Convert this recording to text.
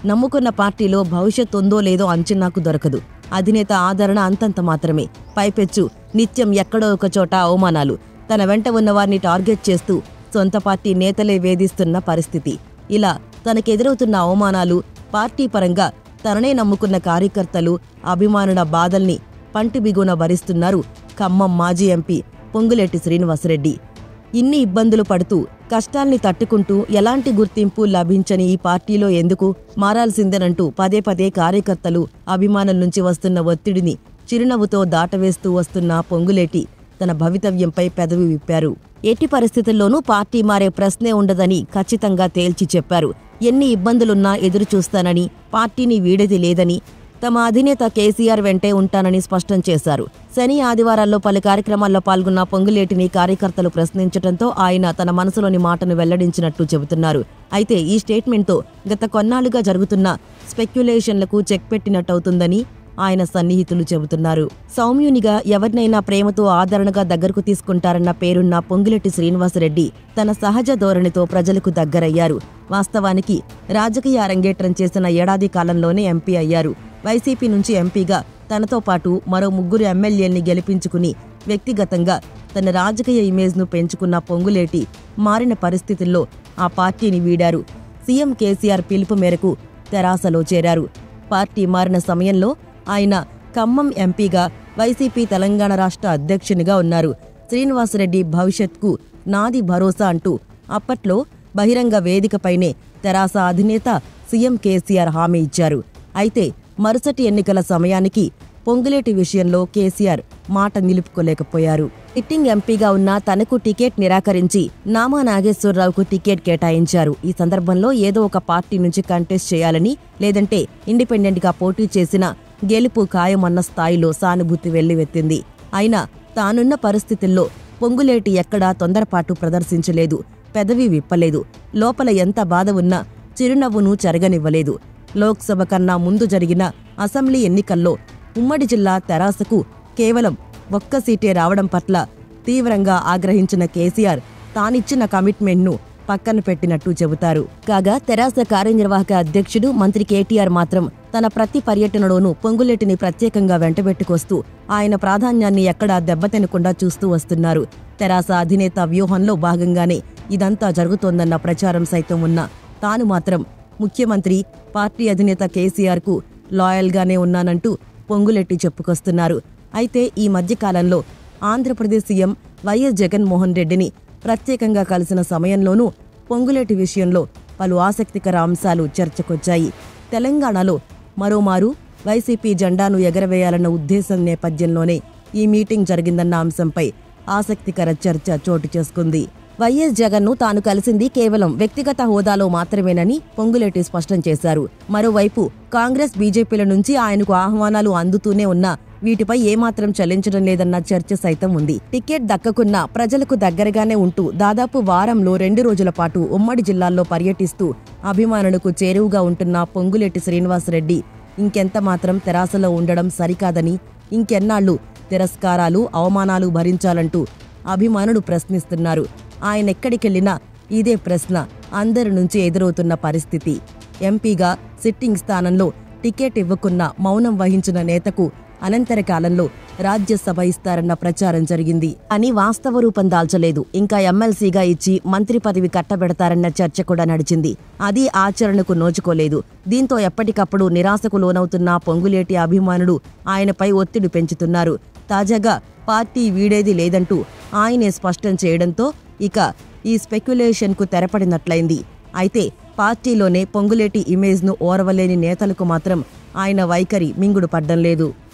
నమ్ముకున్న పార్టీలో భవిష్యత్ ఉందో లేదో అంచనాకు దొరకదు అధినేత ఆదరణ అంతంత మాత్రమే పైపెచ్చు నిత్యం ఎక్కడో ఒక చోట అవమానాలు తన వెంట ఉన్న వారిని టార్గెట్ చేస్తూ సొంత పార్టీ నేతలే వేధిస్తున్న పరిస్థితి ఇలా తనకెదురవుతున్న అవమానాలు పార్టీ పరంగా తననే నమ్ముకున్న కార్యకర్తలు అభిమానుల బాధల్ని పంటి బిగున భరిస్తున్నారు ఖమ్మం మాజీ ఎంపీ పొంగులేటి శ్రీనివాసరెడ్డి ఇన్ని ఇబ్బందులు పడుతూ కష్టాల్ని తట్టుకుంటూ ఎలాంటి గుర్తింపు లభించని ఈ పార్టీలో ఎందుకు మారాల్సిందేనంటూ పదే పదే కార్యకర్తలు అభిమానుల నుంచి వస్తున్న ఒత్తిడిని చిరునవ్వుతో దాటవేస్తూ వస్తున్న పొంగులేటి తన భవితవ్యంపై పెదవి విప్పారు ఎట్టి పరిస్థితుల్లోనూ పార్టీ మారే ప్రశ్నే ఉండదని ఖచ్చితంగా తేల్చి చెప్పారు ఎన్ని ఇబ్బందులున్నా ఎదురు చూస్తానని పార్టీని వీడేది లేదని తమ అధినేత కేసీఆర్ వెంటే ఉంటానని స్పష్టం చేశారు శని ఆదివారాల్లో పలు కార్యక్రమాల్లో పాల్గొన్న పొంగులేటిని కార్యకర్తలు ప్రశ్నించడంతో ఆయన తన మనసులోని మాటను వెల్లడించినట్టు చెబుతున్నారు అయితే ఈ స్టేట్మెంట్తో గత కొన్నాళ్లుగా జరుగుతున్న స్పెక్యులేషన్లకు చెక్ పెట్టినట్టవుతుందని ఆయన సన్నిహితులు చెబుతున్నారు సౌమ్యునిగా ఎవరినైనా ప్రేమతో ఆదరణగా దగ్గరకు తీసుకుంటారన్న పేరున్న పొంగిరెడ్డి శ్రీనివాసరెడ్డి తన సహజ ధోరణితో ప్రజలకు దగ్గరయ్యారు వాస్తవానికి రాజకీయ అరంగేట్రం చేసిన ఏడాది కాలంలోనే ఎంపీ అయ్యారు వైసీపీ నుంచి ఎంపీగా తనతో పాటు మరో ముగ్గురు ఎమ్మెల్యేల్ని గెలిపించుకుని వ్యక్తిగతంగా తన రాజకీయ ఇమేజ్ను పెంచుకున్న పొంగులేటి మారిన పరిస్థితుల్లో ఆ పార్టీని వీడారు సీఎం కేసీఆర్ పిలుపు మేరకు తెరాసలో చేరారు పార్టీ మారిన సమయంలో ఆయన ఖమ్మం ఎంపీగా వైసీపీ తెలంగాణ రాష్ట్ర అధ్యక్షునిగా ఉన్నారు శ్రీనివాసరెడ్డి భవిష్యత్కు నాది భరోసా అంటూ అప్పట్లో బహిరంగ వేదికపైనే తెరాస అధినేత సీఎం కేసీఆర్ హామీ ఇచ్చారు అయితే మరుసటి ఎన్నికల సమయానికి పొంగులేటి విషయంలో కేసీఆర్ మాట నిలుపుకోలేకపోయారు సిట్టింగ్ ఎంపీగా ఉన్న తనకు టికెట్ నిరాకరించి నామా నాగేశ్వరరావుకు టికెట్ కేటాయించారు ఈ సందర్భంలో ఏదో ఒక పార్టీ నుంచి కంటెస్ట్ చేయాలని లేదంటే ఇండిపెండెంట్ గా పోటీ చేసిన గెలుపు ఖాయమన్న స్థాయిలో సానుభూతి వెల్లివెత్తింది అయినా తానున్న పరిస్థితుల్లో పొంగులేటి ఎక్కడా తొందరపాటు ప్రదర్శించలేదు పెదవి విప్పలేదు లోపల ఎంత బాధ ఉన్నా చిరునవ్వును చెరగనివ్వలేదు లోక్సభ కన్నా ముందు జరిగిన అసెంబ్లీ ఎన్నికల్లో ఉమ్మడి జిల్లా తెరాసకు కేవలం ఒక్క సీటే రావడం పట్ల తీవ్రంగా ఆగ్రహించిన కేసీఆర్ తానిచ్చిన కమిట్మెంట్ను పక్కన పెట్టినట్టు చెబుతారు కాగా తెరాస కార్యనిర్వాహక అధ్యక్షుడు మంత్రి కేటీఆర్ మాత్రం తన ప్రతి పర్యటనలోనూ పొంగులేటిని ప్రత్యేకంగా వెంటబెట్టుకొస్తూ ఆయన ప్రాధాన్యాన్ని ఎక్కడా దెబ్బతినకుండా చూస్తూ వస్తున్నారు తెరాస అధినేత వ్యూహంలో భాగంగానే ఇదంతా జరుగుతోందన్న ప్రచారం సైతం ఉన్నా తాను మాత్రం ముఖ్యమంత్రి పార్టీ అధినేత కేసీఆర్కు లాయల్గానే ఉన్నానంటూ పొంగులెట్టి చెప్పుకొస్తున్నారు అయితే ఈ మధ్యకాలంలో ఆంధ్రప్రదేశ్ సీఎం వైఎస్ జగన్మోహన్ రెడ్డిని ప్రత్యేకంగా కలిసిన సమయంలోనూ పొంగులేటి విషయంలో పలు ఆసక్తికర అంశాలు చర్చకొచ్చాయి తెలంగాణలో మరోమారు వైసీపీ జెండాను ఎగరవేయాలన్న ఉద్దేశం నేపథ్యంలోనే ఈ మీటింగ్ జరిగిందన్న అంశంపై ఆసక్తికర చర్చ చోటు చేసుకుంది వైఎస్ జగన్ను తాను కలిసింది కేవలం వ్యక్తిగత హోదాలో మాత్రమేనని పొంగులేటి స్పష్టం చేశారు మరోవైపు కాంగ్రెస్ బీజేపీల నుంచి ఆయనకు ఆహ్వానాలు అందుతూనే ఉన్నా వీటిపై ఏమాత్రం చలించడం లేదన్న చర్చ సైతం ఉంది టికెట్ దక్కకున్నా ప్రజలకు దగ్గరగానే ఉంటూ దాదాపు వారంలో రెండు రోజుల పాటు ఉమ్మడి జిల్లాల్లో పర్యటిస్తూ అభిమానులకు చేరువుగా ఉంటున్న పొంగులేటి శ్రీనివాసరెడ్డి ఇంకెంత మాత్రం తెరాసలో ఉండడం సరికాదని ఇంకెన్నాళ్లు తిరస్కారాలు అవమానాలు భరించాలంటూ అభిమానులు ప్రశ్నిస్తున్నారు ఆయనెక్కడికెళ్లినా ఇదే ప్రశ్న అందరి నుంచి ఎదురవుతున్న పరిస్థితి ఎంపీగా సిట్టింగ్ స్థానంలో టికెట్ ఇవ్వకున్న మౌనం వహించిన నేతకు అనంతర కాలంలో రాజ్యసభ ఇస్తారన్న ప్రచారం జరిగింది అని వాస్తవ రూపం దాల్చలేదు ఇంకా ఎమ్మెల్సీగా ఇచ్చి మంత్రి పదవి కట్టబెడతారన్న చర్చ కూడా నడిచింది అది ఆచరణకు నోచుకోలేదు దీంతో ఎప్పటికప్పుడు నిరాశకు లోనవుతున్న పొంగులేటి అభిమానులు ఆయనపై ఒత్తిడి పెంచుతున్నారు తాజాగా పార్టీ వీడేది లేదంటూ ఆయనే స్పష్టం చేయడంతో ఇక ఈ స్పెక్యులేషన్కు తెరపడినట్లయింది అయితే పార్టీలోనే పొంగులేటి ఇమేజ్ను ఓర్వలేని నేతలకు మాత్రం ఆయన వైఖరి మింగుడు పడ్డం లేదు